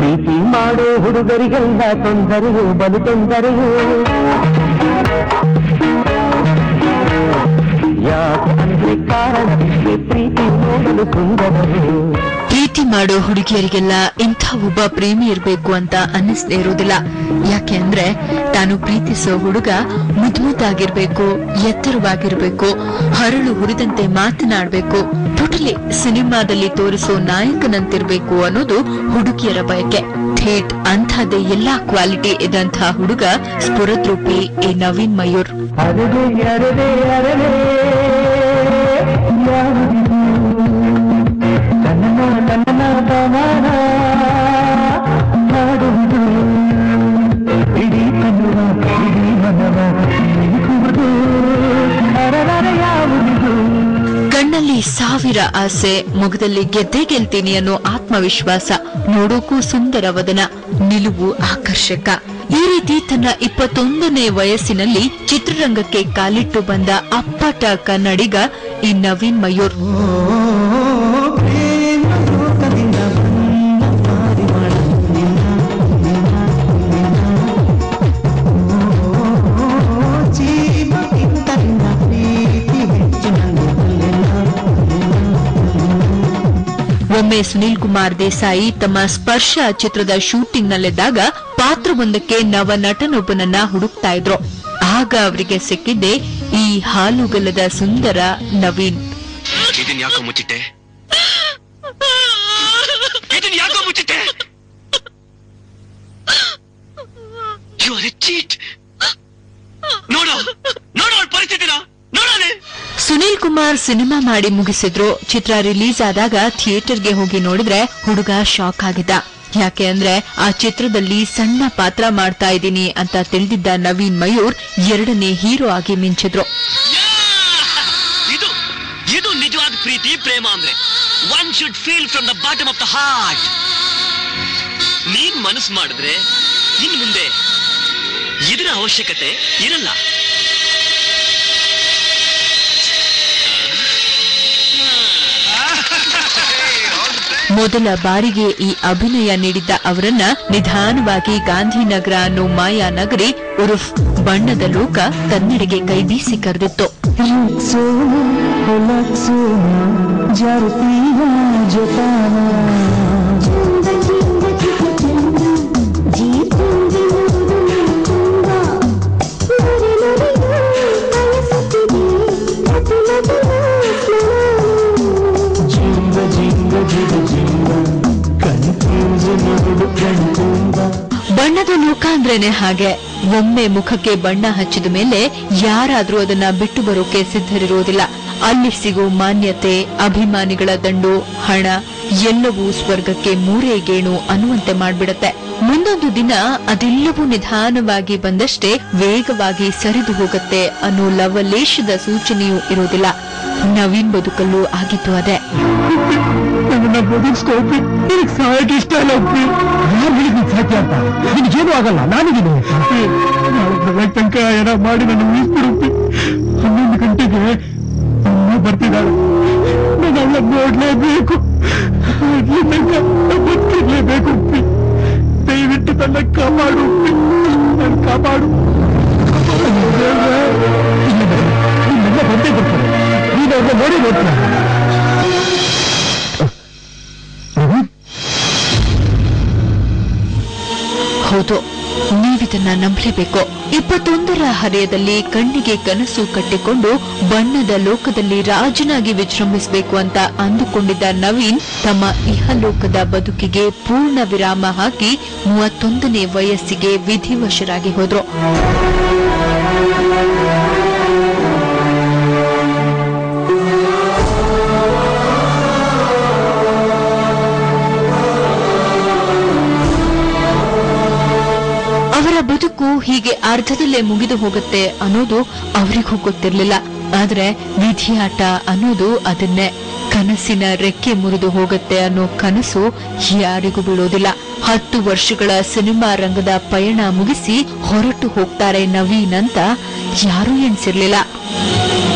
ಪ್ರೀತಿ ಮಾಡೋ ಹುಡುಗರಿಗೆಲ್ಲ ತೊಂದರೆಯು ಬಲು ತೊಂದರೆಯು ಯಾಕಂದ್ರೆ ಕಾರಣಕ್ಕೆ ಪ್ರೀತಿ ನೋಡಲು ಸುಂದರರು ಪ್ರೀತಿ ಮಾಡೋ ಹುಡುಗಿಯರಿಗೆಲ್ಲ ಇಂಥ ಒಬ್ಬ ಪ್ರೇಮಿ ಇರ್ಬೇಕು ಅಂತ ಅನ್ನಿಸ್ದೇ ಇರೋದಿಲ್ಲ ಯಾಕೆ ಅಂದ್ರೆ ತಾನು ಪ್ರೀತಿಸೋ ಹುಡುಗ ಮುದ್ದಾಗಿರ್ಬೇಕು ಎತ್ತರವಾಗಿರ್ಬೇಕು ಹರಳು ಹುರಿದಂತೆ ಮಾತನಾಡ್ಬೇಕು ಟೋಟಲಿ ಸಿನಿಮಾದಲ್ಲಿ ತೋರಿಸೋ ನಾಯಕನಂತಿರ್ಬೇಕು ಅನ್ನೋದು ಹುಡುಗಿಯರ ಬಯಕೆ ಥೇಟ್ ಅಂಥದ್ದೇ ಎಲ್ಲಾ ಕ್ವಾಲಿಟಿ ಇದ್ದಂಥ ಹುಡುಗ ಸ್ಫುರದ್ರೂಪಿ ಈ ನವೀನ್ ಮಯೂರ್ ಅರದೆ ಅರದೆ ಅರದೆ ಯಾವುದಿದು ತನ್ನ ತನ್ನ ತಮಾನ ಮಾಡುವುದು ಇಡೀ ಕಣ್ಣುವ ಇಡೀ ಮನವ ನಿಂತುವುದು ಅರರರ ಯಾವುದಿದು ಕಣ್ಣಲ್ಲಿ ಸಾವಿರ ಆಸೆ ಮೊಗದಲ್ಲಿ ಗೆದ್ದೇ ಗೆಲ್ತೀನಿ ಅನ್ನೋ ಆತ್ಮವಿಶ್ವಾಸ ನೋಡೋಕೂ ಸುಂದರ ವದನ ನಿಲುವು ಆಕರ್ಷಕ ಈ ರೀತಿ ತನ್ನ ಇಪ್ಪತ್ತೊಂದನೇ ವಯಸ್ಸಿನಲ್ಲಿ ಚಿತ್ರರಂಗಕ್ಕೆ ಕಾಲಿಟ್ಟು ಬಂದ ಅಪ್ಪಟ ಕನ್ನಡಿಗ ಈ ನವೀನ್ ಮಯೂರ್ ಒಮ್ಮೆ ಸುನೀಲ್ ಕುಮಾರ್ ದೇಸಾಯಿ ತಮ್ಮ ಸ್ಪರ್ಶ ಚಿತ್ರದ ಶೂಟಿಂಗ್ನಲ್ಲಿದ್ದಾಗ ಪಾತ್ರವೊಂದಕ್ಕೆ ನವ ನಟನೊಬ್ಬನನ್ನ ಹುಡುಕ್ತಾ ಇದ್ರು ಆಗ ಅವರಿಗೆ ಸಿಕ್ಕಿದ್ದೆ ಈ ಹಾಲುಗಲ್ಲದ ಸುಂದರ ನವೀನ್ ಇದನ್ ಯಾಕೋ ಮುಚ್ಚಿಟ್ಟೆ ಇದನ್ ಯಾಕೋ ಮುಚ್ಚಿಟ್ಟೆ ಯು ಆರ್ ಎ ಚೀಟ್ ನೋಡು ನೋಡು ಅವಳ ಪರಿಸ್ಥಿತಿನ ನೋಡೋಣ ಸುನೀಲ್ ಕುಮಾರ್ ಸಿನಿಮಾ ಮಾಡಿ ಮುಗಿಸಿದ್ರು ಚಿತ್ರ ರಿಲೀಸ್ ಆದಾಗ ಥಿಯೇಟರ್ಗೆ ಹೋಗಿ ನೋಡಿದ್ರೆ ಹುಡುಗ ಶಾಕ್ ಆಗಿದ್ದ ಯಾಕೆ ಅಂದ್ರೆ ಆ ಚಿತ್ರದಲ್ಲಿ ಸಣ್ಣ ಪಾತ್ರ ಮಾಡ್ತಾ ಇದ್ದೀನಿ ಅಂತ ತಿಳಿದಿದ್ದ ನವೀನ್ ಮಯೂರ್ ಎರಡನೇ ಹೀರೋ ಆಗಿ ಮಿಂಚಿದ್ರು ಇದು ಇದು ನಿಜವಾದ ಪ್ರೀತಿ ಪ್ರೇಮ ಅಂದ್ರೆ one should feel from the bottom of the heart ನೀನ್ ಮನಸ್ಸು ಮಾಡಿದ್ರೆ ಇನ್ ಮುಂದೆ ಇದರ ಅವಶ್ಯಕತೆ ಇರಲ್ಲ ಮೊದಲ ಬಾರಿಗೆ ಈ ಅಭಿನಯ ನೀಡಿದ್ದ ಅವರನ್ನ ನಿಧಾನವಾಗಿ ಗಾಂಧಿನಗರ ಅನ್ನೋ ಮಾಯಾ ನಗರಿ ಉರುಫ್ ಬಣ್ಣದ ಲೋಕ ಕನ್ನಡಿಗೆ ಕೈಬೀಸಿ ಕರೆದಿತ್ತು ಸೋನು ಹೊಲಕ್ಸೋನು ಜರುತೀಯ ಜೊತಾನ ಜಿಂಗ ಜಿಂಗ ಜಿಗ ಜಿಂಗ ಕನ್ಫ್ಯೂಸ್ ನೋಡು ಕಣ್ತುಂಬ ಬಣ್ಣದ ಲೋಕ ಅಂದ್ರೇನೆ ಹಾಗೆ ಒಮ್ಮೆ ಮುಖಕ್ಕೆ ಬಣ್ಣ ಹಚ್ಚಿದ ಮೇಲೆ ಯಾರಾದ್ರೂ ಅದನ್ನ ಬಿಟ್ಟು ಬರೋಕೆ ಸಿದ್ಧರಿರೋದಿಲ್ಲ ಅಲ್ಲಿ ಸಿಗೋ ಮಾನ್ಯತೆ ಅಭಿಮಾನಿಗಳ ದಂಡು ಹಣ ಎಲ್ಲವೂ ಸ್ವರ್ಗಕ್ಕೆ ಮೂರೇ ಗೇಣು ಅನ್ನುವಂತೆ ಮಾಡ್ಬಿಡತ್ತೆ ಮುಂದೊಂದು ದಿನ ಅದೆಲ್ಲವೂ ನಿಧಾನವಾಗಿ ಬಂದಷ್ಟೇ ವೇಗವಾಗಿ ಸರಿದು ಹೋಗುತ್ತೆ ಅನ್ನೋ ಲವಲೇಶದ ಸೂಚನೆಯೂ ಇರೋದಿಲ್ಲ ನವೀನ್ ಬದುಕಲ್ಲೂ ಆಗಿತ್ತು ಅದೇ ನನ್ನ ಬದುಕಿಸ್ಕೊಳ್ಬಿ ನಿನಗೆ ಸಾಯಕ್ಕೆ ಇಷ್ಟ ಇಲ್ಲ ಒಪ್ಪಿ ಯಾರು ಹೇಳಿದ್ ನೀನ್ ಸಾಧ್ಯ ಅಂತ ನಿನಗೇನು ಆಗಲ್ಲ ನಾನಿದ್ದೀನಿ ನಾಳೆ ಬೆಳಗ್ಗೆ ತನಕ ಏನೋ ಮಾಡಿ ನನ್ನ ಉಳಿಸ್ಬಿಡುಪ್ಪಿ ಹನ್ನೊಂದು ಗಂಟೆಗೆ ಅಮ್ಮ ಬರ್ತಿದ್ದಾಳೆ ನಾನು ಅವಳ ನೋಡ್ಲೇಬೇಕು ಅಲ್ಲಿ ತನಕ ಬದುಕಿರ್ಲೇಬೇಕು ಉಪ್ಪಿ ದಯವಿಟ್ಟು ನನ್ನ ಕಾಪಾಡು ಉಪ್ಪಿ ನನ್ನ ಕಾಪಾಡು ನಿನ್ನೆಲ್ಲ ಬಂದೇ ಬರ್ತಾರೆ ನೀನು ಅವ್ರನ್ನ ನೋಡಿ ನೋಡ್ತೀನಿ ಹೌದು ನೀವಿದನ್ನ ನಂಬಲೇಬೇಕು ಇಪ್ಪತ್ತೊಂದರ ಹರೆಯದಲ್ಲಿ ಕಣ್ಣಿಗೆ ಕನಸು ಕಟ್ಟಿಕೊಂಡು ಬಣ್ಣದ ಲೋಕದಲ್ಲಿ ರಾಜನಾಗಿ ವಿಜೃಂಭಿಸಬೇಕು ಅಂತ ಅಂದುಕೊಂಡಿದ್ದ ನವೀನ್ ತಮ್ಮ ಇಹಲೋಕದ ಬದುಕಿಗೆ ಪೂರ್ಣ ವಿರಾಮ ಹಾಕಿ ಮೂವತ್ತೊಂದನೇ ವಯಸ್ಸಿಗೆ ವಿಧಿವಶರಾಗಿ ಹೋದ್ರು ಅವರ ಬದುಕು ಹೀಗೆ ಅರ್ಧದಲ್ಲೇ ಮುಗಿದು ಹೋಗುತ್ತೆ ಅನ್ನೋದು ಅವರಿಗೂ ಗೊತ್ತಿರಲಿಲ್ಲ ಆದ್ರೆ ವಿಧಿಯಾಟ ಅನ್ನೋದು ಅದನ್ನೇ ಕನಸಿನ ರೆಕ್ಕೆ ಮುರಿದು ಹೋಗುತ್ತೆ ಅನ್ನೋ ಕನಸು ಯಾರಿಗೂ ಬೀಳೋದಿಲ್ಲ ಹತ್ತು ವರ್ಷಗಳ ಸಿನಿಮಾ ರಂಗದ ಪಯಣ ಮುಗಿಸಿ ಹೊರಟು ಹೋಗ್ತಾರೆ ನವೀನ್ ಅಂತ ಯಾರೂ ಎಣಿಸಿರ್ಲಿಲ್ಲ